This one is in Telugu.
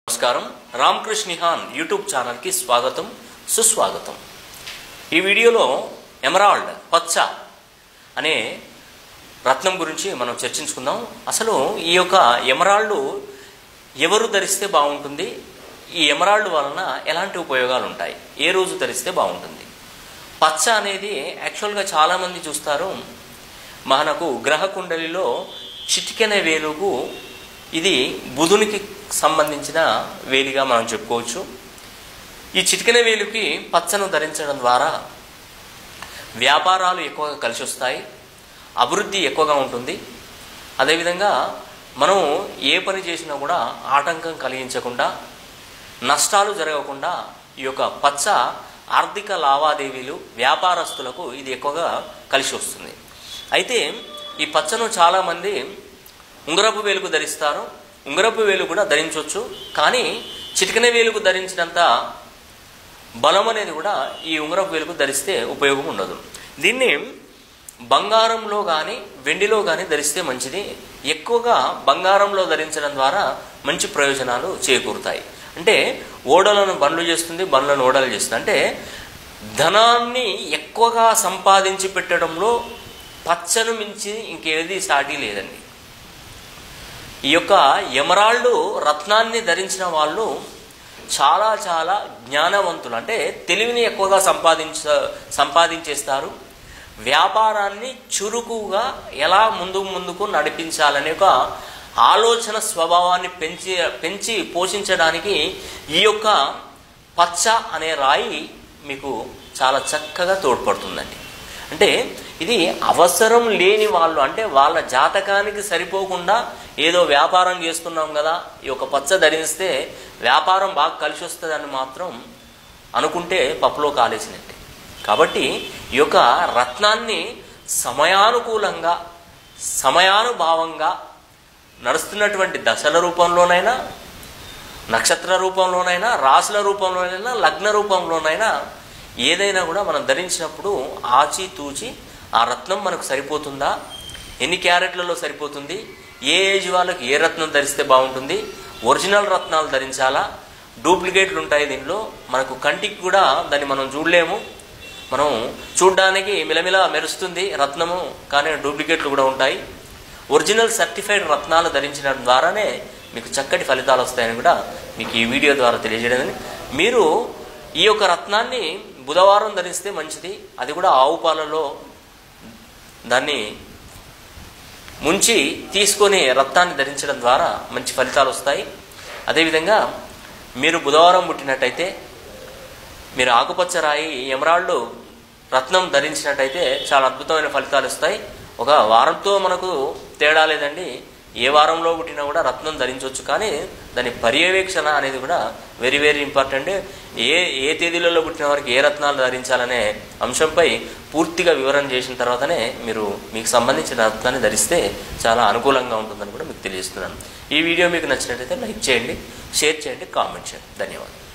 నమస్కారం రామకృష్ణ నిహాన్ యూట్యూబ్ ఛానల్కి స్వాగతం సుస్వాగతం ఈ వీడియోలో ఎమరాల్డ్ పచ్చ అనే రత్నం గురించి మనం చర్చించుకుందాం అసలు ఈ యొక్క ఎమరాల్డ్ ఎవరు ధరిస్తే బాగుంటుంది ఈ ఎమరాల్డ్ వలన ఎలాంటి ఉపయోగాలు ఉంటాయి ఏ రోజు ధరిస్తే బాగుంటుంది పచ్చ అనేది యాక్చువల్గా చాలామంది చూస్తారు మనకు గ్రహ కుండలిలో చిటికెన వేలుగు ఇది బుధునికి సంబంధించిన వేలిగా మనం చెప్పుకోవచ్చు ఈ చిటికెన వేలుకి పచ్చను ధరించడం ద్వారా వ్యాపారాలు ఎక్కువగా కలిసి వస్తాయి అభివృద్ధి ఎక్కువగా ఉంటుంది అదేవిధంగా మనం ఏ పని చేసినా కూడా ఆటంకం కలిగించకుండా నష్టాలు జరగకుండా ఈ యొక్క పచ్చ ఆర్థిక లావాదేవీలు వ్యాపారస్తులకు ఇది ఎక్కువగా కలిసి వస్తుంది అయితే ఈ పచ్చను చాలామంది ఉంగరపు వేలుకు ధరిస్తారు ఉంగరపు వేలు కూడా ధరించవచ్చు కానీ చిటికన వేలుకు ధరించినంత బలం అనేది కూడా ఈ ఉంగరపు వేలుకు ధరిస్తే ఉపయోగం ఉండదు దీన్ని బంగారంలో కానీ వెండిలో కానీ ధరిస్తే మంచిది ఎక్కువగా బంగారంలో ధరించడం ద్వారా మంచి ప్రయోజనాలు చేకూరుతాయి అంటే ఓడలను బండ్లు చేస్తుంది బండ్లను ఓడలు చేస్తుంది అంటే ధనాన్ని ఎక్కువగా సంపాదించి పెట్టడంలో పచ్చను మించి ఇంకేది సాటి లేదండి ఈ యొక్క ఎమరాల్డ్ రత్నాన్ని ధరించిన వాళ్ళు చాలా చాలా జ్ఞానవంతులు అంటే తెలివిని ఎక్కువగా సంపాదించ సంపాదించేస్తారు వ్యాపారాన్ని చురుకుగా ఎలా ముందు ముందుకు నడిపించాలనే ఒక ఆలోచన స్వభావాన్ని పెంచి పెంచి పోషించడానికి ఈ యొక్క పచ్చ అనే రాయి మీకు చాలా చక్కగా తోడ్పడుతుందండి అంటే ఇది అవసరం లేని వాళ్ళు అంటే వాళ్ళ జాతకానికి సరిపోకుండా ఏదో వ్యాపారం చేస్తున్నాం కదా ఈ యొక్క పచ్చ ధరిస్తే వ్యాపారం బాగా కలిసి వస్తుందని మాత్రం అనుకుంటే పప్పులో కాలేసినట్టే కాబట్టి ఈ యొక్క రత్నాన్ని సమయానుకూలంగా సమయానుభావంగా నడుస్తున్నటువంటి దశల రూపంలోనైనా నక్షత్ర రూపంలోనైనా రాసుల రూపంలోనైనా లగ్న రూపంలోనైనా ఏదైనా కూడా మనం ధరించినప్పుడు ఆచి తూచి ఆ రత్నం మనకు సరిపోతుందా ఎన్ని క్యారెట్లలో సరిపోతుంది ఏ ఏజ్ వాళ్ళకి ఏ రత్నం ధరిస్తే బాగుంటుంది ఒరిజినల్ రత్నాలు ధరించాలా డూప్లికేట్లు ఉంటాయి దీనిలో మనకు కంటికి కూడా దాన్ని మనం చూడలేము మనం చూడ్డానికి మిలమిల మెరుస్తుంది రత్నము కానీ డూప్లికేట్లు కూడా ఉంటాయి ఒరిజినల్ సర్టిఫైడ్ రత్నాలు ధరించడం ద్వారానే మీకు చక్కటి ఫలితాలు వస్తాయని కూడా మీకు ఈ వీడియో ద్వారా తెలియజేయడం మీరు ఈ యొక్క రత్నాన్ని బుధవారం ధరిస్తే మంచిది అది కూడా ఆవు పాలలో దాన్ని ముంచి తీసుకొని రత్నాన్ని ధరించడం ద్వారా మంచి ఫలితాలు వస్తాయి అదేవిధంగా మీరు బుధవారం పుట్టినట్టయితే మీరు ఆకుపచ్చ రాయి ఎమరాల్డ్ రత్నం ధరించినట్టయితే చాలా అద్భుతమైన ఫలితాలు వస్తాయి ఒక వారంతో మనకు తేడా లేదండి ఏ వారంలో పుట్టినా కూడా రత్నం ధరించవచ్చు కానీ దాని పర్యవేక్షణ అనేది కూడా వెరీ వెరీ ఇంపార్టెంట్ ఏ ఏ తేదీలలో పుట్టిన వారికి ఏ రత్నాలు ధరించాలనే అంశంపై పూర్తిగా వివరణ చేసిన తర్వాతనే మీరు మీకు సంబంధించిన రత్నాన్ని ధరిస్తే చాలా అనుకూలంగా ఉంటుందని కూడా మీకు తెలియజేస్తున్నాను ఈ వీడియో మీకు నచ్చినట్లయితే లైక్ చేయండి షేర్ చేయండి కామెంట్ చేయండి ధన్యవాదాలు